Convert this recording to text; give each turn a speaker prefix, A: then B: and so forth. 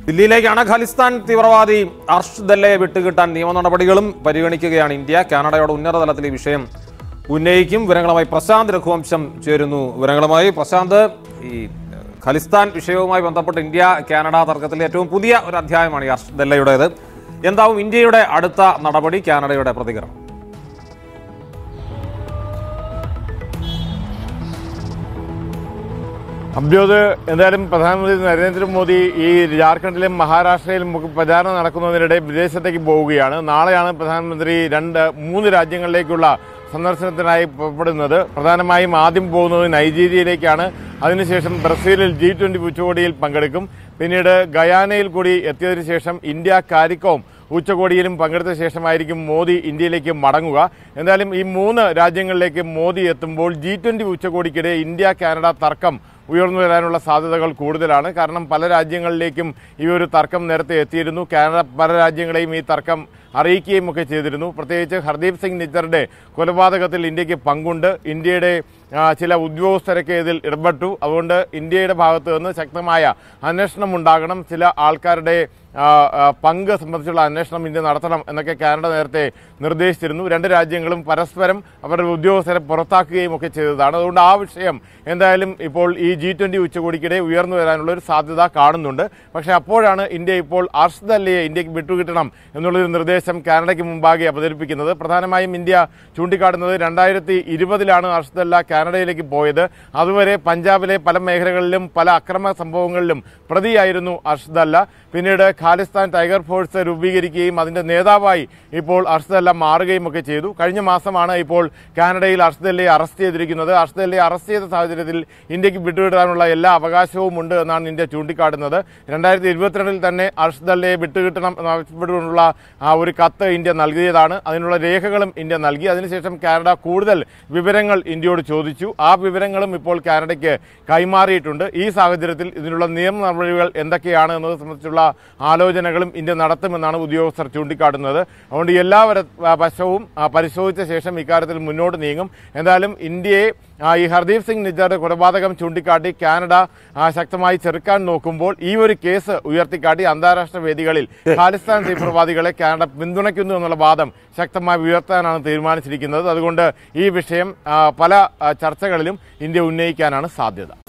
A: ദില്ലിയിലേക്കാണ് ഖലിസ്ഥാൻ തീവ്രവാദി അർഷ് ദല്ലയെ വിട്ടുകിട്ടാൻ നിയമ നടപടികളും പരിഗണിക്കുകയാണ് ഇന്ത്യ കാനഡയുടെ ഉന്നതതലത്തിൽ ഈ വിഷയം ഉന്നയിക്കും വിവരങ്ങളുമായി പ്രശാന്ത് രഘുവംശം ചേരുന്നു വിവരങ്ങളുമായി പ്രശാന്ത് ഈ ഏഹ്, ഖലിസ്ഥാൻ വിഷയവുമായി ബന്ധപ്പെട്ട് ഇന്ത്യ കാനഡ തർക്കത്തിലെ ഏറ്റവും പുതിയ ഒരു അധ്യായമാണ് ഈ അർഷ് ദല്ലയുടേത് എന്താവും ഇന്ത്യയുടെ അടുത്ത നടപടി കാനഡയുടെ പ്രതികരണം
B: അബ്ജോദ് എന്തായാലും പ്രധാനമന്ത്രി നരേന്ദ്രമോദി ഈ ജാർഖണ്ഡിലും മഹാരാഷ്ട്രയിലും ഒക്കെ പ്രചാരണം നടക്കുന്നതിനിടെ വിദേശത്തേക്ക് പോവുകയാണ് നാളെയാണ് പ്രധാനമന്ത്രി രണ്ട് മൂന്ന് രാജ്യങ്ങളിലേക്കുള്ള സന്ദർശനത്തിനായി പുറപ്പെടുന്നത് പ്രധാനമായും ആദ്യം പോകുന്നത് നൈജീരിയയിലേക്കാണ് അതിനുശേഷം ബ്രസീലിൽ ജി ട്വന്റി ഉച്ചകോടിയിൽ പങ്കെടുക്കും പിന്നീട് ഗയാനയിൽ കൂടി എത്തിയതിനു ശേഷം ഇന്ത്യ കാരിക്കോം ഉച്ചകോടിയിലും പങ്കെടുത്ത ശേഷമായിരിക്കും മോദി ഇന്ത്യയിലേക്ക് മടങ്ങുക എന്തായാലും ഈ മൂന്ന് രാജ്യങ്ങളിലേക്ക് മോദി എത്തുമ്പോൾ ജി ട്വന്റി ഉച്ചകോടിക്കിടെ ഇന്ത്യ കാനഡ തർക്കം ഉയർന്നു വരാനുള്ള സാധ്യതകൾ കൂടുതലാണ് കാരണം പല രാജ്യങ്ങളിലേക്കും ഈ ഒരു തർക്കം നേരത്തെ എത്തിയിരുന്നു കാനഡ പല രാജ്യങ്ങളെയും ഈ തർക്കം അറിയിക്കുകയും ഒക്കെ ചെയ്തിരുന്നു പ്രത്യേകിച്ച് ഹർദീപ് സിംഗ് നിജ്ജറുടെ കൊലപാതകത്തിൽ ഇന്ത്യക്ക് പങ്കുണ്ട് ഇന്ത്യയുടെ ആ, ചില ഉദ്യോഗസ്ഥരൊക്കെ ഇതിൽ ഇടപെട്ടു അതുകൊണ്ട് ഇന്ത്യയുടെ ഭാഗത്ത് നിന്ന് ശക്തമായ അന്വേഷണം ഉണ്ടാകണം ചില ആൾക്കാരുടെ ആ, ആ, പങ്ക് സംബന്ധിച്ചുള്ള അന്വേഷണം ഇന്ത്യ നടത്തണം എന്നൊക്കെ കാനഡ നേരത്തെ നിർദ്ദേശിച്ചിരുന്നു രണ്ട് രാജ്യങ്ങളും പരസ്പരം അവരുടെ ഉദ്യോഗസ്ഥരെ പുറത്താക്കുകയും ഒക്കെ ചെയ്തതാണ് അതുകൊണ്ട് ആ വിഷയം എന്തായാലും ഇപ്പോൾ ഈ ജി ട്വന്റി ഉച്ചകോടിക്കിടെ ഉയർന്നു വരാനുള്ള ഒരു സാധ്യത കാണുന്നുണ്ട് പക്ഷേ അപ്പോഴാണ് ഇന്ത്യ ഇപ്പോൾ അർഷദ് അല്ലിയെ ഇന്ത്യക്ക് വിട്ടുകിട്ടണം എന്നുള്ളൊരു നിർദ്ദേശം കാനഡയ്ക്ക് മുമ്പാകെ അവതരിപ്പിക്കുന്നത് പ്രധാനമായും ഇന്ത്യ ചൂണ്ടിക്കാട്ടുന്നത് രണ്ടായിരത്തി ഇരുപതിലാണ് അർഷദ് അല്ല കാനഡയിലേക്ക് പോയത് അതുവരെ പഞ്ചാബിലെ പല മേഖലകളിലും പല അക്രമ സംഭവങ്ങളിലും പ്രതിയായിരുന്നു അർഷദ് അല്ല പിന്നീട് ഖാലിസ്ഥാൻ ടൈഗർ ഫോഴ്സ് രൂപീകരിക്കുകയും അതിന്റെ നേതാവായി ഇപ്പോൾ അർഷദ് അല്ല മാറുകയും ഒക്കെ ചെയ്തു കഴിഞ്ഞ മാസമാണ് ഇപ്പോൾ കാനഡയിൽ അർഷദ് അല്ലയെ അറസ്റ്റ് ചെയ്തിരിക്കുന്നത് അർഷദ് അല്ലയെ അറസ്റ്റ് ചെയ്ത സാഹചര്യത്തിൽ ഇന്ത്യക്ക് വിട്ടുകിട്ടാനുള്ള എല്ലാ അവകാശവും ഉണ്ട് എന്നാണ് ഇന്ത്യ ചൂണ്ടിക്കാട്ടുന്നത് രണ്ടായിരത്തി ഇരുപത്തിരണ്ടിൽ തന്നെ അർഷദ് അല്ലയെ വിട്ടുകിട്ടണം എന്നാവശ്യപ്പെട്ടുകൊണ്ടുള്ള ആ ഒരു കത്ത് ഇന്ത്യ നൽകിയതാണ് അതിനുള്ള രേഖകളും ഇന്ത്യ നൽകി അതിനുശേഷം കാനഡ കൂടുതൽ വിവരങ്ങൾ ഇന്ത്യയോട് ചോദിച്ചു ആ വിവരങ്ങളും ഇപ്പോൾ കാനഡയ്ക്ക് കൈമാറിയിട്ടുണ്ട് ഈ സാഹചര്യത്തിൽ ഇതിനുള്ള നിയമ നടപടികൾ എന്തൊക്കെയാണ് എന്നത് സംബന്ധിച്ചുള്ള ആലോചനകളും ഇന്ത്യ നടത്തുമെന്നാണ് ഉദ്യോഗസ്ഥർ ചൂണ്ടിക്കാട്ടുന്നത് അതുകൊണ്ട് എല്ലാ വര- ആ, വശവും ആ, പരിശോധിച്ച ശേഷം ഇക്കാര്യത്തിൽ മുന്നോട്ട് നീങ്ങും എന്തായാലും ഇന്ത്യയെ ആ, ഈ ഹർദീപ് സിംഗ് നിജ്ജറുടെ കൊലപാതകം ചൂണ്ടിക്കാട്ടി കാനഡ ആ, ശക്തമായി ചെറുക്കാൻ നോക്കുമ്പോൾ ഈ ഒരു കേസ് ഉയർത്തിക്കാട്ടി അന്താരാഷ്ട്ര വേദികളിൽ ഖാലിസ്ഥാൻ തീവ്രവാദികളെ കാനഡ പിന്തുണയ്ക്കുന്നു എന്നുള്ള വാദം ശക്തമായി ഉയർത്താനാണ് തീരുമാനിച്ചിരിക്കുന്നത് അതുകൊണ്ട് ഈ വിഷയം ആ, പല ആ, ചർച്ചകളിലും ഇന്ത്യ ഉന്നയിക്കാനാണ് സാധ്യത